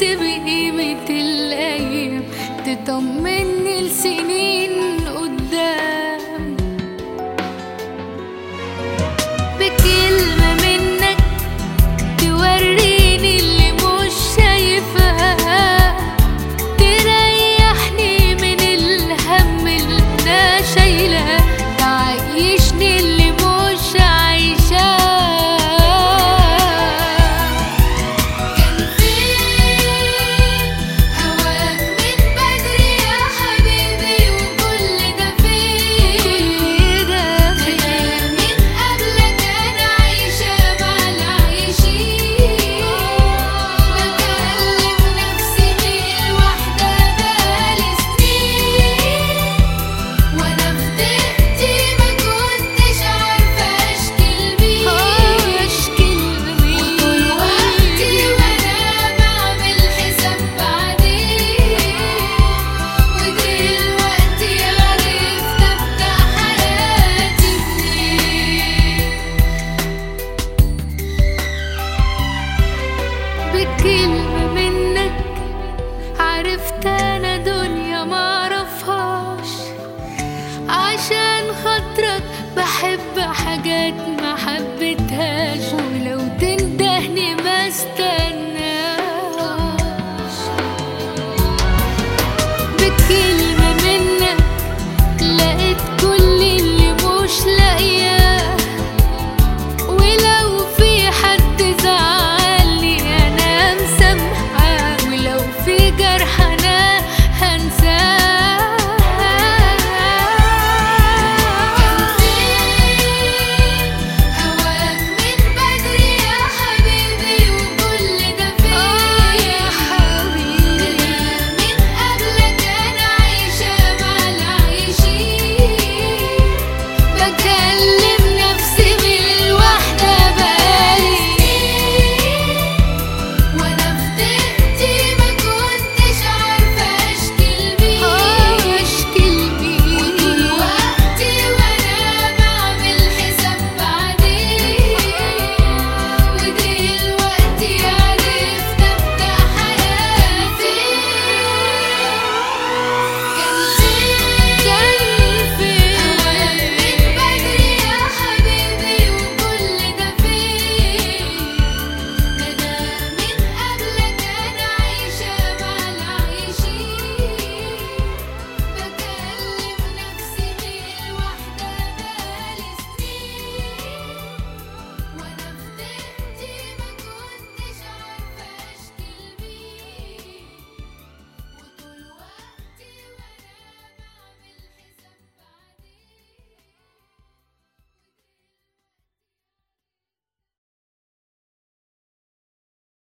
بقيمة الأيام تطمني لسنين قدام بكلمة منك توريني اللي مش شايفاه تريحني من الهم اللي انا شايلاه تعيشني اللي مش عايشاه كان فين هواك من بدري يا حبيبي وكل ده فين ده من قبلك انا عايشة مع العايشين بكلم نفسي من الوحدة بقالي سنين وانا في ضيقتي ما كنتش عارفة اشكي لمين اشكي لمين وطول وقتي وانا بعمل حساب بعدين ودلوقتي عرفت ابدأ حياتي منين بكلمة منك عرفت انا